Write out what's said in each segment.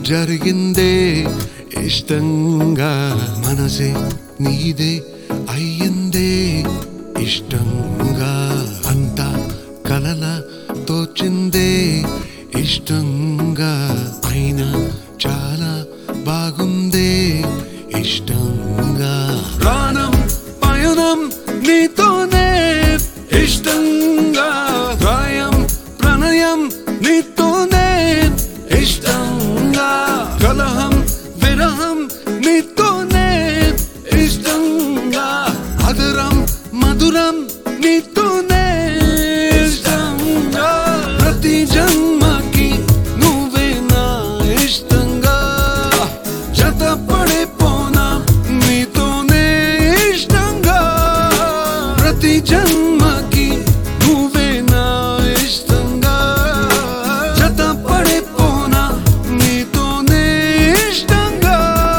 జరిగిందే ఇష్టంగా మనసే నీదే అయ్యిందే ఇష్టంగా అంతా కలల తోచిందే ఇష్టంగా అయినా చాలా బాగుందే ఇష్టంగా ప్రాణం పయనం నీతోనే ఇష్టంగా ప్రాయం ప్రణయం నీతోనే ఇష్టంగా కలహం విరహం నీతోనే ఇష్టంగా అదరం మధురం నీతోనే ఇష్టంగా ప్రతి జన్మకి నువ్వే నా ఇష్టంగా జతపడిపోనా నీతోనే ఇష్టంగా ప్రతి జన్మకి నువ్వే నా ఇష్టంగా జతపడిపోనా నీతోనే ఇష్టంగా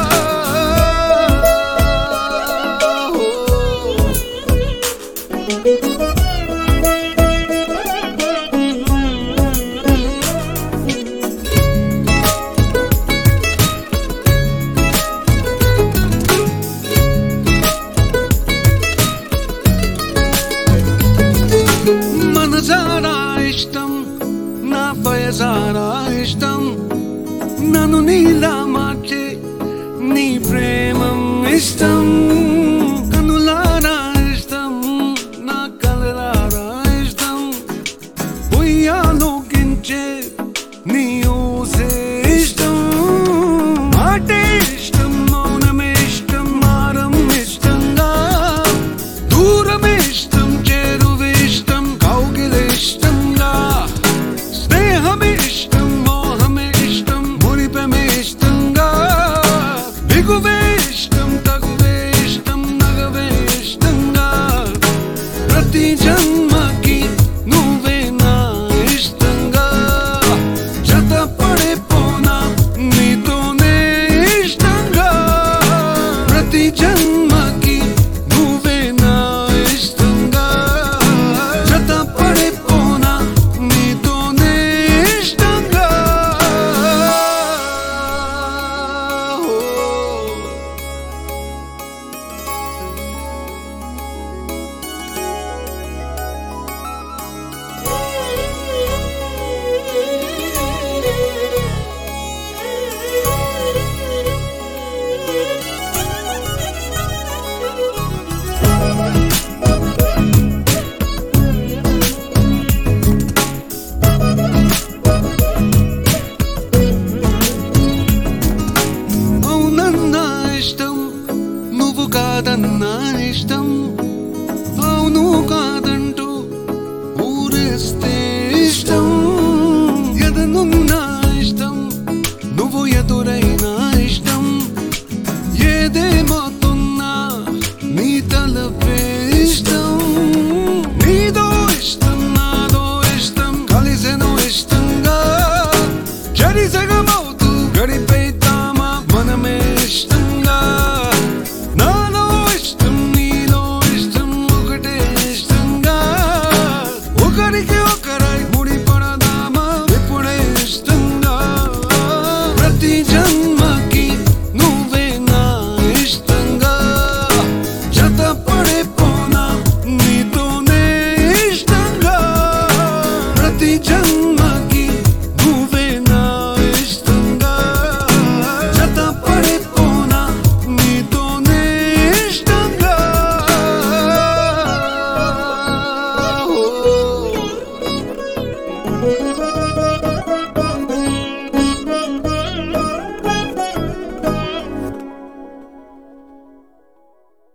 మనసారా ఇష్టం నా పయసారా ఇష్టం నన్ను నీలా మార్చే నీ ప్రేమం ఇష్టం కనులారా ఇష్టం నా కలరారా ఇష్టం ఉయ్యాలోకించే నీ ఊసే ఇష్టం మాటే ఇష్టం మౌనమే ఇష్టం మారం ఇష్టంగా దూరమే ఇష్టం చేరువే ఇష్టం కౌగిలే ఇష్టంగా స్నేహమే ఇష్టం మోహమే ఇష్టం మురిపమే ఇష్టంగా బిగువే ఇష్టం తగువే ఇష్టం నగవే ఇష్టంగా ప్రతి జన్మకి నువ్వే నా ఇష్టంగా జతపడిపోనా నీతోనే ఇష్టంగా ప్రతి జన్మకి నువ్వే నా ఇష్టంగా జతపడిపోనా నీతోనే ఇష్టంగా అవునన్నా ఇష్టం నువ్వు కాదన్నా ఇష్టం అవును కాదంటూ ఊరేస్తే ఇష్టం ఎదనున్నా ఇష్టం నువ్వు ఎదురైనా ఇష్టం ఏదేమవుతున్నా నీ తలపు